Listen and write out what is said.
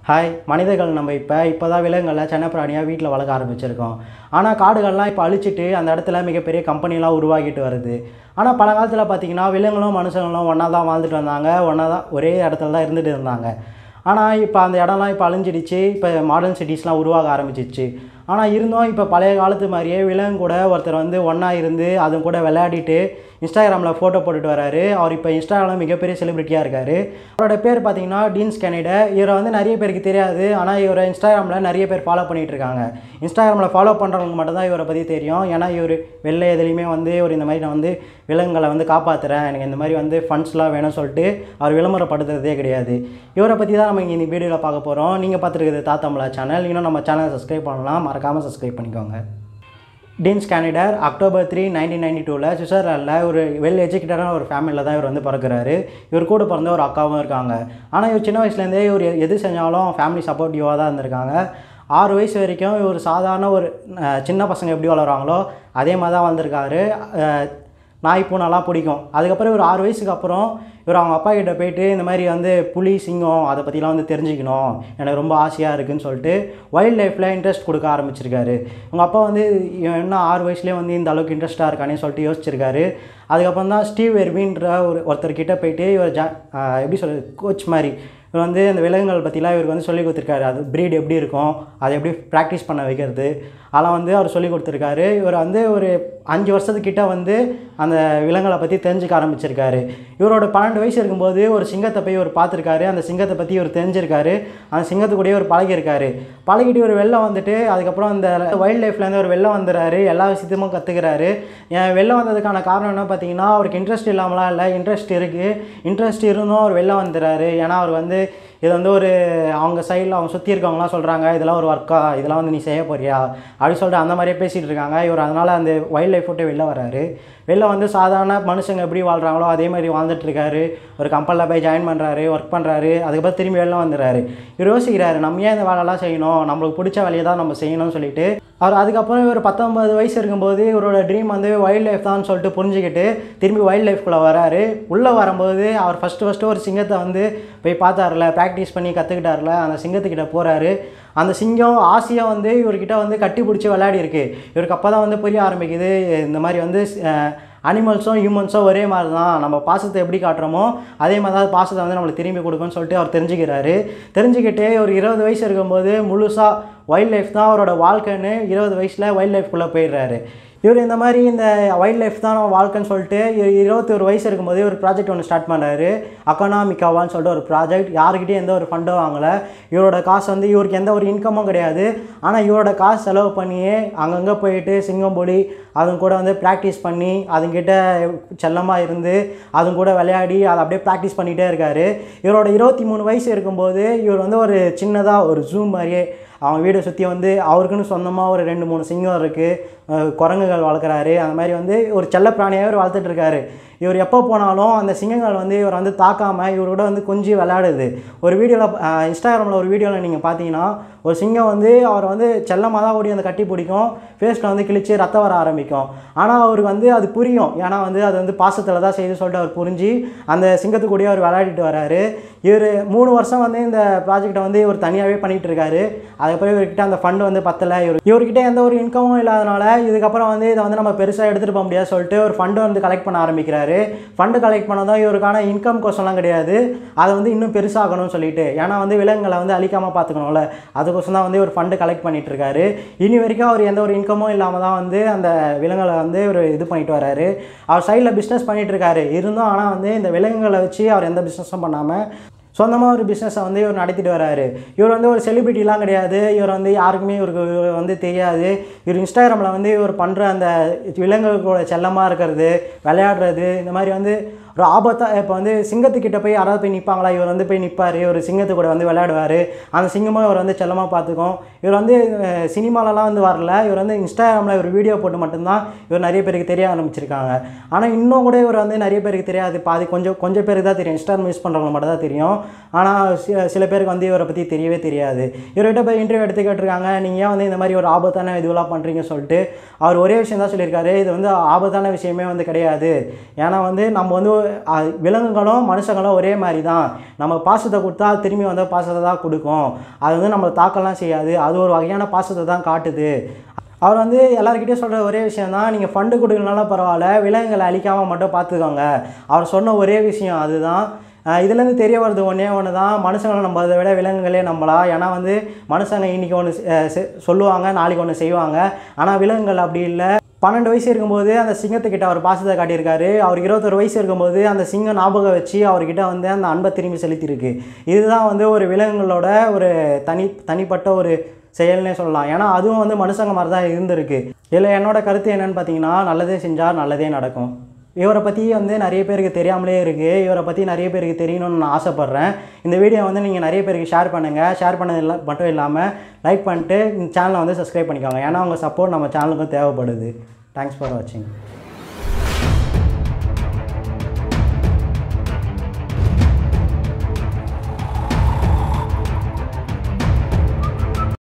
hi மனிதர்கள் நம்ம இப்போ இப்போ தான் விலங்குகளை சென்னப்பிராணியாக வீட்டில் வளர்க்க ஆரம்பிச்சிருக்கோம் ஆனால் காடுகள்லாம் இப்போ அழிச்சிட்டு அந்த இடத்துல மிகப்பெரிய கம்பெனிலாம் உருவாக்கிட்டு வருது ஆனால் பல காலத்தில் பார்த்தீங்கன்னா விலங்குகளும் மனுஷங்களும் ஒன்றா தான் வாழ்ந்துட்டு வந்தாங்க ஒன்றா தான் ஒரே இடத்துல தான் இருந்துட்டு இருந்தாங்க ஆனால் இப்போ அந்த இடம்லாம் இப்போ அழிஞ்சிடுச்சு இப்போ மாடர்ன் சிட்டிஸ்லாம் உருவாக ஆரம்பிச்சிச்சு ஆனால் இருந்தும் இப்போ பழைய காலத்து மாதிரியே விலங்கு கூட ஒருத்தர் வந்து ஒன்றா இருந்து அது கூட விளையாடிட்டு இன்ஸ்டாகிராமில் ஃபோட்டோ போட்டுட்டு வராரு அவர் இப்போ இன்ஸ்டாகிராமில் மிகப்பெரிய செலிபிரிட்டியாக இருக்கார் அவரோட பேர் பார்த்தீங்கன்னா டீன்ஸ் கெனட இவரை வந்து நிறைய பேருக்கு தெரியாது ஆனால் இவரை இன்ஸ்டாகிராமில் நிறைய பேர் ஃபாலோ பண்ணிட்டு இருக்காங்க இன்ஸ்டாகிராமில் ஃபாலோ பண்ணுறவங்க மட்டும்தான் இவரை பற்றி தெரியும் ஏன்னா இவர் வெளில எதுலேயுமே வந்து ஒரு இந்த மாதிரி நான் வந்து விலங்குகளை வந்து காப்பாற்றுறேன் எனக்கு இந்த மாதிரி வந்து ஃபண்ட்ஸ்லாம் வேணும்னு சொல்லிட்டு அவர் விளம்பரப்படுத்துறதே கிடையாது இவரை பற்றி தான் நம்ம இங்கே இந்த வீடியோவில் பார்க்க போகிறோம் நீங்கள் பார்த்துருக்குது தாத்தம்பளா சேனல் இன்னும் நம்ம சேனலை சப்ஸ்கிரைப் பண்ணலாம் மறக்காமல் சப்ஸ்கிரைப் பண்ணிக்கோங்க டீன்ஸ் கேனிடர் அக்டோபர் த்ரீ நைன்டீன் நைன்டி டூவில் சுவிட்சர்லாண்டில் ஒரு வெல் எஜுகேட்டடான ஒரு ஃபேமிலியில் தான் இவர் வந்து பிறக்கிறாரு இவர் கூட பிறந்த ஒரு அக்காவும் இருக்காங்க ஆனால் இவர் சின்ன வயசுலேருந்தே இவர் எது செஞ்சாலும் ஃபேமிலி சப்போர்ட்டிவாக தான் இருந்திருக்காங்க ஆறு வயசு வரைக்கும் இவர் சாதாரண ஒரு அஹ், சின்ன பசங்க எப்படி வளருவாங்களோ அதே மாதிரி தான் வளர்ந்துருக்காரு அஹ், நாய் பூனைலாம் பிடிக்கும் அதுக்கப்புறம் ஒரு ஆறு வயசுக்கு அப்புறம் இவர் அவங்க அப்பா கிட்ட போயிட்டு இந்த மாதிரி வந்து புலி சிங்கம் அதை பற்றிலாம் வந்து தெரிஞ்சுக்கணும் எனக்கு ரொம்ப ஆசையாக இருக்குன்னு சொல்லிட்டு வைல்ட் லைஃப்பில் இன்ட்ரெஸ்ட் கொடுக்க ஆரம்பிச்சிருக்காரு உங்கள் அப்பா வந்து இவன் என்ன ஆறு வயசுலேயே வந்து இந்த அளவுக்கு இன்ட்ரெஸ்ட்டாக இருக்கானே சொல்லிட்டு யோசிச்சிருக்காரு அதுக்கப்புறம் தான் ஸ்டீவ் எர்வின்ற ஒரு ஒருத்தர்கிட்ட போயிட்டு இவர் ஜா ஆஹ் எப்படி சொல்கிறது கோச் மாதிரி இவர் வந்து அந்த விலங்குகள் பற்றிலாம் இவருக்கு வந்து சொல்லி கொடுத்துருக்காரு அது ப்ரீட் எப்படி இருக்கும் அதை எப்படி ப்ராக்டிஸ் பண்ண வைக்கிறது அதெல்லாம் வந்து அவர் சொல்லி கொடுத்துருக்காரு இவர் வந்து ஒரு அஞ்சு வருஷத்துக்கிட்ட வந்து அந்த விலங்குகளை பற்றி தெரிஞ்சுக்க ஆரம்பிச்சிருக்காரு இவரோட பன்னெண்டு வயசு இருக்கும்போது ஒரு சிங்கத்தை போய் இவர் பார்த்துருக்காரு அந்த சிங்கத்தை பற்றி இவர் தெரிஞ்சிருக்காரு அந்த சிங்கத்து கூடயே இவர் பழகியிருக்காரு பழகிட்டு ஒரு வெளில வந்துட்டு அதுக்கப்புறம் அந்த வைல்ட் லைஃப்லேருந்து ஒரு வெளில வந்துடுறாரு எல்லா விஷயத்தையும் கற்றுக்கிறாரு ஏன் வெளில வந்ததுக்கான காரணம் என்ன பார்த்தீங்கன்னா அவருக்கு இன்ட்ரெஸ்ட் இல்லாமலாம் இல்லை இன்ட்ரெஸ்ட் இருக்குது இன்ட்ரெஸ்ட் இருந்தும் அவர் வெளில வந்துடுறாரு ஏன்னா அவர் வந்து இது வந்து ஒரு அவங்க சைடில் அவங்க சுற்றி இருக்கவங்களாம் சொல்கிறாங்க இதெல்லாம் ஒரு ஒர்க்கா இதெல்லாம் வந்து நீ செய்ய போறியா அப்படின்னு சொல்லிட்டு அந்த மாதிரியே பேசிகிட்டு இருக்காங்க இவர் அதனால் அந்த வைல்ட் லைஃப் விட்டு வெளில வராரு வெளில வந்து சாதாரண மனுஷங்க எப்படி வாழ்கிறாங்களோ அதே மாதிரி வாழ்ந்துட்டு இருக்காரு ஒரு கம்பெனியில் போய் ஜாயின் பண்ணுறாரு ஒர்க் பண்ணுறாரு அதுக்கப்புறம் திரும்பி வெளில வந்துடுறாரு இவர் யோசிக்கிறாரு நம்ம ஏன் இந்த வேலைலாம் செய்யணும் நம்மளுக்கு பிடிச்ச வேலையை தான் நம்ம செய்யணும்னு சொல்லிட்டு அவர் அதுக்கப்புறம் இவர் பத்தொன்பது வயசு இருக்கும்போது இவரோட ட்ரீம் வந்து வைல்ட் லைஃப் தான் சொல்லிட்டு புரிஞ்சுக்கிட்டு திரும்பி வைல்ட் லைஃப்குள்ளே வராரு உள்ளே வரும்போது அவர் ஃபஸ்ட்டு ஃபஸ்ட்டு ஒரு சிங்கத்தை வந்து போய் பார்த்தாருல ப்ராக்டிஸ் பண்ணி கற்றுக்கிட்டாருல அந்த சிங்கத்துக்கிட்ட போகிறாரு அந்த சிங்கம் ஆசையாக வந்து இவர்கிட்ட வந்து கட்டி பிடிச்சி விளையாடி இருக்கு இவருக்கு அப்போ தான் வந்து புரிய ஆரம்பிக்குது இந்த மாதிரி வந்து அனிமல்ஸும் ஹியூமன்ஸும் ஒரே மாதிரி தான் நம்ம பாசத்தை எப்படி காட்டுறோமோ அதே மாதிரி தான் பாசத்தை வந்து நம்மளுக்கு திரும்பி கொடுக்கும்னு சொல்லிட்டு அவர் தெரிஞ்சுக்கிறாரு தெரிஞ்சுக்கிட்டு ஒரு இருபது வயசு இருக்கும்போது முழுசாக வைல்ட் லைஃப் தான் அவரோட வாழ்க்கைன்னு இருபது வயசில் வைல்ட் லைஃப்குள்ளே போயிடுறாரு இவர் இந்த மாதிரி இந்த வைல்ட் லைஃப் தான் நம்ம வாழ்க்கைன்னு சொல்லிட்டு இவர் இருபத்தி ஒரு வயசு இருக்கும்போது ஒரு ப்ராஜெக்ட் ஒன்று ஸ்டார்ட் பண்ணுறாரு அக்கனாமிக்காவான்னு சொல்லிட்டு ஒரு ப்ராஜெக்ட் யாருக்கிட்டையும் எந்த ஒரு ஃபண்டும் வாங்கலை இவரோட காசு வந்து இவருக்கு எந்த ஒரு இன்கமும் கிடையாது ஆனால் இவரோட காசு செலவு பண்ணியே அங்கங்கே போயிட்டு சிங்கம்பொலி அதுங்க கூட வந்து ப்ராக்டிஸ் பண்ணி அதுங்கிட்ட செல்லமாக இருந்து அதுங்க கூட விளையாடி அதை அப்படியே ப்ராக்டிஸ் பண்ணிகிட்டே இருக்காரு இவரோட இருபத்தி மூணு வயசு இருக்கும்போது இவர் வந்து ஒரு சின்னதாக ஒரு ஜூம் மாதிரியே அவங்க வீடை சுற்றி வந்து அவருக்குன்னு சொந்தமாக ஒரு ரெண்டு மூணு சிங்கம் இருக்குது குரங்குகள் வளர்க்குறாரு அந்த மாதிரி வந்து ஒரு செல்ல பிராணியாக இவர் வளர்த்துட்டு இருக்காரு இவர் எப்போ போனாலும் அந்த சிங்கங்கள் வந்து இவர் வந்து தாக்காமல் இவரோட வந்து கொஞ்சி விளையாடுது ஒரு வீடியோவில் இன்ஸ்டாகிராமில் ஒரு வீடியோவில் நீங்கள் பார்த்தீங்கன்னா ஒரு சிங்கம் வந்து அவர் வந்து செல்லமாக தான் ஓடி அந்த கட்டி பிடிக்கும் ஃபேஸில் வந்து கிழிச்சு ரத்தம் வர ஆரம்பிக்கும் ஆனால் அவருக்கு வந்து அது புரியும் ஏன்னா வந்து அது வந்து பாசத்தில் தான் செய்து சொல்லிட்டு அவர் புரிஞ்சு அந்த சிங்கத்து கூடயே அவர் விளையாடிட்டு வராரு இவர் மூணு வருஷம் வந்து இந்த ப்ராஜெக்டை வந்து இவர் தனியாகவே பண்ணிகிட்டு இருக்காரு அதுக்கப்புறம் இவர்கிட்ட அந்த ஃபண்டு வந்து பத்தலை இவர் இவர்கிட்ட எந்த ஒரு இன்கமும் இல்லாதனால இதுக்கப்புறம் வந்து இதை வந்து நம்ம பெருசாக எடுத்துகிட்டு போக முடியாது சொல்லிட்டு ஒரு ஃபண்டு வந்து கலெக்ட் பண்ண ஆரம்பிக்கிறாரு ஃபண்டு கலெக்ட் பண்ணதும் இவருக்கான இன்கம் கோசம்லாம் கிடையாது அதை வந்து இன்னும் பெருசாகணும்னு சொல்லிட்டு ஏன்னா வந்து விலங்குகளை வந்து அழிக்காமல் பார்த்துக்கணும்ல அதுக்கோசம் தான் வந்து ஒரு ஃபண்டு கலெக்ட் பண்ணிட்டு இருக்காரு இனி வரைக்கும் அவர் எந்த ஒரு இன்கமும் இல்லாமல் தான் வந்து அந்த விலங்குகளை வந்து ஒரு இது பண்ணிட்டு வராரு அவர் சைடில் பிஸ்னஸ் பண்ணிட்டு இருக்காரு இருந்தும் ஆனால் வந்து இந்த விலங்குகளை வச்சு அவர் எந்த பிஸ்னஸும் பண்ணாமல் சொந்தமாக ஒரு பிஸ்னஸை வந்து இவர் நடத்திட்டு வராரு இவர் வந்து ஒரு செலிபிரிட்டிலாம் கிடையாது இவர் வந்து யாருக்குமே இவருக்கு இவர் வந்து தெரியாது இவர் இன்ஸ்டாகிராமில் வந்து இவர் பண்ணுற அந்த விலங்குகளோட செல்லமாக இருக்கிறது விளையாடுறது இந்த மாதிரி வந்து ஒரு ஆபத்தாக இப்போ வந்து சிங்கத்துக்கிட்ட போய் யாராவது போய் நிற்பாங்களா இவர் வந்து போய் நிற்பார் ஒரு சிங்கத்து கூட வந்து விளையாடுவார் அந்த சிங்கமும் இவர் வந்து செல்லமாக பார்த்துக்கும் இவர் வந்து அஹ், சினிமாலலாம் வந்து வரல இவர் வந்து இன்ஸ்டாகிராமில் இவர் வீடியோ போட்டு மட்டும்தான் இவர் நிறைய பேருக்கு தெரிய ஆரம்பிச்சிருக்காங்க ஆனால் இன்னும் கூட இவர் வந்து நிறைய பேருக்கு தெரியாது பாதி கொஞ்சம் கொஞ்சம் பேருக்கு தான் தெரியும் இன்ஸ்டாகிராம் யூஸ் பண்ணுறவங்க மட்டும் தான் தெரியும் ஆனால் சி- சில பேருக்கு வந்து இவரை பற்றி தெரியவே தெரியாது இவர்கிட்ட போய் இன்டர்வியூ எடுத்து கேட்டிருக்காங்க நீங்கள் ஏன் வந்து இந்த மாதிரி ஒரு ஆபத்தான இதுவெல்லாம் பண்ணுறீங்கன்னு சொல்லிட்டு அவர் ஒரே விஷயம் தான் சொல்லியிருக்காரு இது வந்து ஆபத்தான விஷயமே வந்து கிடையாது ஏன்னா வந்து நம்ம வந்து அஹ், விலங்குகளும் மனுஷங்களும் ஒரே மாதிரி தான் நம்ம பாசத்தை கொடுத்தா அது திரும்பி வந்து பாசத்தை தான் கொடுக்கும் அது வந்து நம்மளை தாக்கலாம் செய்யாது அது ஒரு வகையான பாசத்தை தான் காட்டுது அவர் வந்து எல்லாருக்கிட்டையும் சொல்கிற ஒரே விஷயம் தான் நீங்கள் ஃபண்டு கொடுக்கலனாலும் பரவாயில்ல விலங்குகளை அழிக்காமல் மட்டும் பார்த்துக்கோங்க அவர் சொன்ன ஒரே விஷயம் அதுதான் அஹ் இதுலேருந்து தெரிய வருது ஒன்றே ஒன்று தான் மனுஷங்களை நம்பதை விட விலங்குகளே நம்பலாம் ஏன்னா வந்து மனுஷங்க இன்றைக்கி ஒன்று சொல்லுவாங்க நாளைக்கு ஒன்று செய்வாங்க ஆனால் விலங்குகள் அப்படி இல்லை பன்னெண்டு வயசு இருக்கும்போது அந்த சிங்கத்துக்கிட்ட அவர் பாசத்தை காட்டியிருக்காரு அவர் இருபத்தொரு வயசு இருக்கும்போது அந்த சிங்கம் ஞாபகம் வச்சு அவர்கிட்ட வந்து அந்த அன்பை திரும்பி செலுத்தியிருக்கு இதுதான் வந்து ஒரு விலங்குகளோட ஒரு தனி தனிப்பட்ட ஒரு செயல்னே சொல்லலாம் ஏன்னா அதுவும் வந்து மனுஷங்க மாதிரி தான் இருந்திருக்கு இதில் என்னோட கருத்து என்னன்னு பார்த்தீங்கன்னா நல்லதே செஞ்சால் நல்லதே நடக்கும் இவரை பற்றி வந்து நிறைய பேருக்கு தெரியாமலே இருக்குது இவரை பற்றி நிறைய பேருக்கு தெரியணும்னு நான் ஆசைப்பட்றேன் இந்த வீடியோ வந்து நீங்கள் நிறைய பேருக்கு ஷேர் பண்ணுங்கள் ஷேர் பண்ணது இல்ல- மட்டும் இல்லாமல் லைக் பண்ணிட்டு இந்த சேனலை வந்து சப்ஸ்கிரைப் பண்ணிக்கோங்க ஏன்னா உங்கள் சப்போர்ட் நம்ம சேனலுக்கும் தேவைப்படுது தேங்க்ஸ் ஃபார் வாட்சிங்